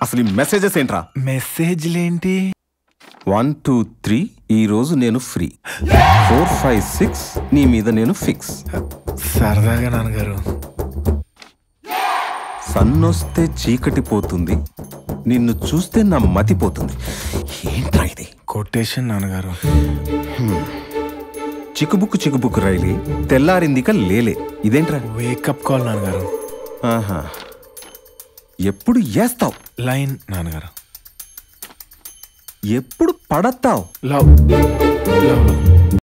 అసలు ఈ మెసేజెస్ ఏంట్రా మెసేజ్లేంటి వన్ టూ త్రీ ఈ రోజు నేను ఫ్రీ ఫోర్ ఫైవ్ సిక్స్ నీ మీద నేను ఫిక్స్ సరదాగా నాన్నగారు సన్నొస్తే చీకటి పోతుంది నిన్ను చూస్తే నా మతి పోతుంది ఏంట్రా ఇది కొటేషన్ నాన్నగారు చిక్కుబుక్కు చిక్కుబుక్కు రైలి తెల్లారిందిక లేలే ఇదేంట్రా వేకప్ కాల్ నాన్నగారు ఆహా ఎప్పుడు ఏస్తావు లైన్ నాన్నగారు ఎప్పుడు పడతావు లవ్ లవ్ లవ్